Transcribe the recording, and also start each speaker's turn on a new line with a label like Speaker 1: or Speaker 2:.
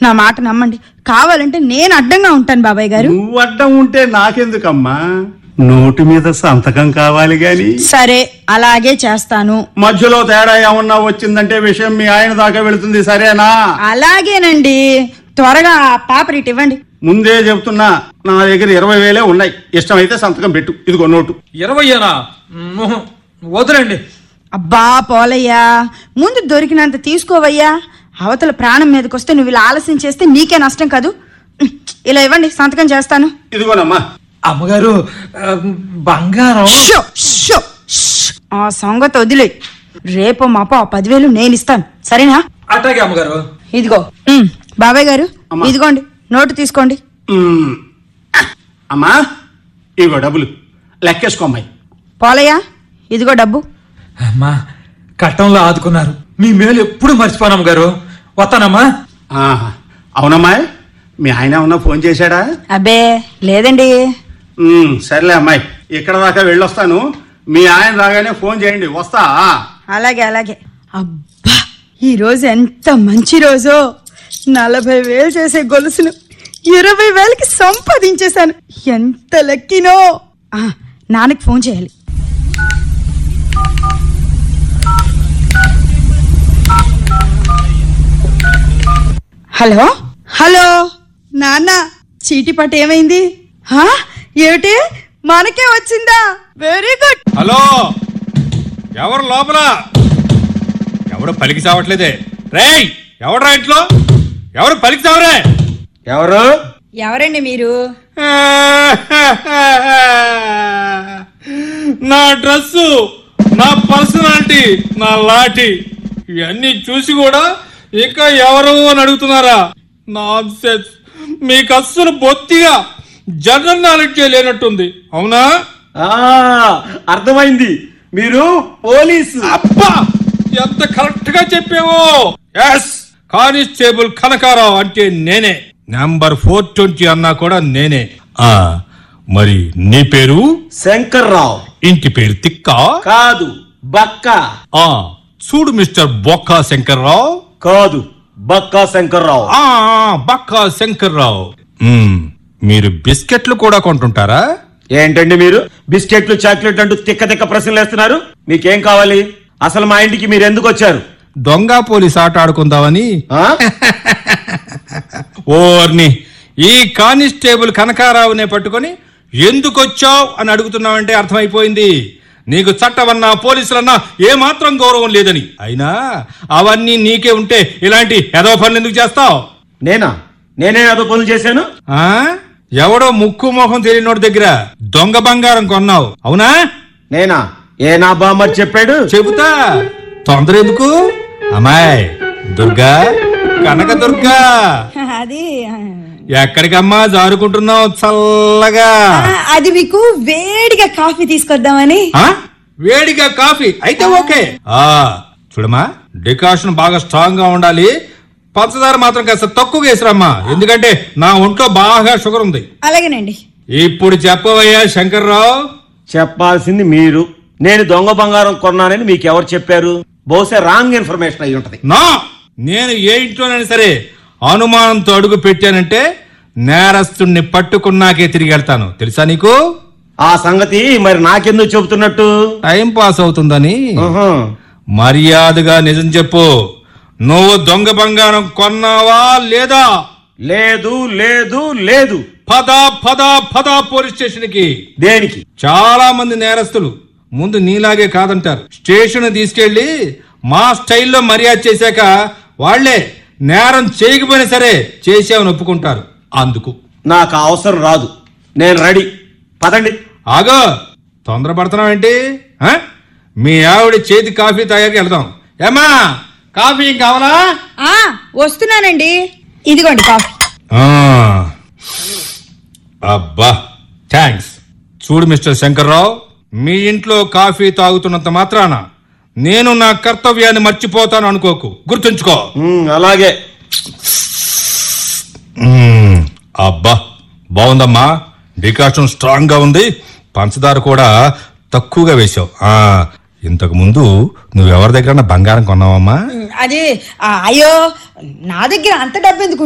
Speaker 1: నా మాట నమ్మండి కావాలంటే నేను అడ్డంగా ఉంటాను బాబాయ్ గారు
Speaker 2: నువ్వు అడ్డం ఉంటే నాకెందుకమ్మా నోటి మీద సంతకం కావాలి గాని
Speaker 1: సరే అలాగే చేస్తాను
Speaker 2: మధ్యలో తేడా ఏమన్నా వచ్చిందంటే విషయం మీ ఆయన దాకా వెళుతుంది సరేనా
Speaker 1: అలాగేనండి త్వరగా ఆ పేపర్ ఇటు ఇవ్వండి
Speaker 2: ముందే చెప్తున్నా నా దగ్గర ఇరవై వేలే ఉన్నాయి ఇష్టమైతే సంతకం పెట్టు ఇదిగో నోటు
Speaker 3: ఇరవయ్యేనా మ్మ్. వదిలేండి
Speaker 1: అబ్బా పోలయ్యా ముందు దొరికినంత తీసుకోవయ్యా అవతల ప్రాణం మీదకి వస్తే నువ్వు ఇలా ఆలస్యం చేస్తే నీకే నష్టం కాదు ఉహ్, ఇలా ఇవ్వండి సంతకం చేస్తాను
Speaker 2: ఇదిగోనమ్మా
Speaker 3: అమ్మగారు ఆ, బంగారం
Speaker 1: షో, షో, ష్. ఆ సంగతి వదిలే రేపు మాపో ఆ పదివేలు నేను ఇస్తాను సరేనా
Speaker 3: అట్లాగే అమ్మగారు
Speaker 1: ఇదిగో ఉమ్, బాబాయ్ గారు
Speaker 2: అమ్మా.
Speaker 1: ఇదిగోండి నోటు తీసుకోండి
Speaker 2: మ్మ్. అమ్మా ఇదిగో డబ్బులు లెక్కేసుకో అమ్మాయి
Speaker 1: పోలయ్యా ఇదిగో డబ్బు
Speaker 3: అమ్మా కట్టంలో ఆదుకున్నారు మీ మేలు ఎప్పుడు మర్చిపోను అమ్మగారు వస్తానమ్మా
Speaker 2: ఆహా. అవునమ్మాయి మీ ఆయన ఏమన్నా ఫోన్ చేశాడా
Speaker 1: అబ్బే లేదండి
Speaker 2: మ్మ్, సర్లే అమ్మాయి ఇక్కడ దాకా వెళ్ళొస్తాను మీ ఆయన రాగానే ఫోన్ చేయండి వస్తా
Speaker 1: అలాగే అలాగే అబ్బా ఈ రోజు ఎంత మంచి రోజో నలభై వేలు చేసే గొలుసులు ఇరవై వేలకి సంపాదించేశాను ఎంత లక్కీనో ఆ, నాన్నకి ఫోన్ చేయాలి హలో హలో నాన్న చీటి పట్టు ఏమైంది హా? ఏమిటి మనకే వచ్చిందా వెరీ గుడ్
Speaker 4: హలో ఎవరు లోపల ఎవరు పలికి చావట్లేదే రేయ్ ఎవడ్రా ఇంట్లో ఎవరు పలికి చావరే
Speaker 2: ఎవరు
Speaker 1: ఎవరండి మీరు
Speaker 4: నా డ్రెస్సు నా పర్సనాలిటీ నా లాఠీ ఇవన్నీ చూసి కూడా ఇంకా ఎవరు అని అడుగుతున్నారా నాన్ సెన్స్ మీకు అస్సలు బొత్తిగా జనరల్ నాలెడ్జ్ లేనట్టుంది అవునా
Speaker 5: ఆ అర్థమైంది మీరు పోలీసు
Speaker 4: అబ్బా ఎంత కరెక్ట్ గా చెప్పావో ఎస్ కానిస్టేబుల్ కనకారావు అంటే నేనే నంబర్ ఫోర్ ట్వంటీ అన్నా కూడా నేనే ఆ మరి నీ పేరు
Speaker 5: శంకర్రావు
Speaker 4: ఇంటి పేరు తిక్క
Speaker 5: కాదు బక్క
Speaker 4: ఆ చూడు మిస్టర్ బొక్క శంకర్రావు
Speaker 5: కాదు బక్క శంకర్రావు
Speaker 4: ఆ బక్క శంకర్రావు మ్మ్, మీరు బిస్కెట్లు కూడా కొంటుంటారా
Speaker 5: ఏంటండి మీరు బిస్కెట్లు చాక్లెట్ అంటూ తిక్క తిక్క ప్రశ్నలు వేస్తున్నారు మీకేం కావాలి అసలు మా ఇంటికి మీరు ఎందుకు వచ్చారు
Speaker 4: దొంగ పోలీస్ ఆట ఆడుకుందామని
Speaker 5: ఆ?
Speaker 4: ఓర్ని ఈ కానిస్టేబుల్ కనకారావునే పట్టుకొని ఎందుకొచ్చావు అని అడుగుతున్నావంటే అర్థమైపోయింది నీకు చట్టమన్నా పోలీసులన్నా ఏమాత్రం గౌరవం లేదని అయినా అవన్నీ నీకే ఉంటే ఇలాంటి ఎదవ పనులు ఎందుకు చేస్తావు
Speaker 5: నేనా నేనే ఏదో పనులు చేశాను
Speaker 4: ఆ ఎవడో ముక్కు మొహం తెలియనోడి దగ్గర దొంగ బంగారం కొన్నావు అవునా
Speaker 5: నేనా ఏ నా బామ్మర్ చెప్పాడు
Speaker 4: చెబుతా తొందర ఎందుకు అమ్మాయి దుర్గా కనక దుర్గా
Speaker 1: అది
Speaker 4: ఎక్కడికమ్మా జారుకుంటున్నావు చల్లగా
Speaker 1: ఆ, అది మీకు వేడిగా కాఫీ తీసుకొద్దామని
Speaker 4: ఆ? వేడిగా కాఫీ అయితే ఓకే ఆ చూడమ్మా డికాషన్ బాగా స్ట్రాంగ్ గా ఉండాలి పంచదార మాత్రం కాస్త తక్కువ వేసిరమ్మా ఎందుకంటే నా ఒంట్లో బాగా షుగర్ ఉంది
Speaker 1: అలాగేనండి
Speaker 4: ఇప్పుడు చెప్పవయ్యా శంకర్రావు
Speaker 5: చెప్పాల్సింది మీరు నేను దొంగ బంగారం కొన్నానని మీకు ఎవరు చెప్పారు బహుశా రాంగ్ ఇన్ఫర్మేషన్ అయి ఉంటది
Speaker 4: నా నేను ఏ ఇంట్లోనైనా సరే అనుమానంతో అడుగు పెట్టానంటే నేరస్తుణ్ణి పట్టుకున్నాకే తిరిగి వెళ్తాను తెలుసా నీకు
Speaker 5: ఆ సంగతి మరి నాకెందుకు చెబుతున్నట్టు
Speaker 4: టైం పాస్ అవుతుందని
Speaker 5: ఆహా.
Speaker 4: మర్యాదగా నిజం చెప్పు నువ్వు దొంగ బంగారం కొన్నావా లేదా
Speaker 5: లేదు లేదు లేదు
Speaker 4: పద పద పద పోలీస్ స్టేషన్ కి
Speaker 5: దేనికి
Speaker 4: చాలా మంది నేరస్తులు ముందు నీలాగే కాదంటారు స్టేషన్ తీసుకెళ్లి మా స్టైల్లో మర్యాద చేశాక వాళ్లే నేరం చేయకపోయినా సరే చేసావని ఒప్పుకుంటారు అందుకు
Speaker 5: నాకు ఆ అవసరం రాదు నేను రెడీ పదండి
Speaker 4: ఆగో తొందరపడుతున్నావేంటి ఆ? మీ ఆవిడ చేతి కాఫీ తాగాక వెళ్దాం ఏమా కాఫీ కావాలా
Speaker 1: ఆ వస్తున్నానండి ఇదిగోండి కాఫీ
Speaker 4: ఆ. అబ్బా థ్యాంక్స్ చూడు మిస్టర్ శంకర్రావు మీ ఇంట్లో కాఫీ తాగుతున్నంత మాత్రాన నేను నా కర్తవ్యాన్ని మర్చిపోతాను అనుకోకు గుర్తుంచుకో
Speaker 5: ఉమ్, అలాగే
Speaker 4: మ్మ్. అబ్బా బాగుందమ్మా డికాషన్ స్ట్రాంగ్ గా ఉంది పంచదార కూడా తక్కువగా వేశావు ఆ ఇంతకు ముందు నువ్వెవరి దగ్గర బంగారం కొన్నావమ్మా
Speaker 1: అది ఆ, అయ్యో నా దగ్గర అంత డబ్బు ఎందుకు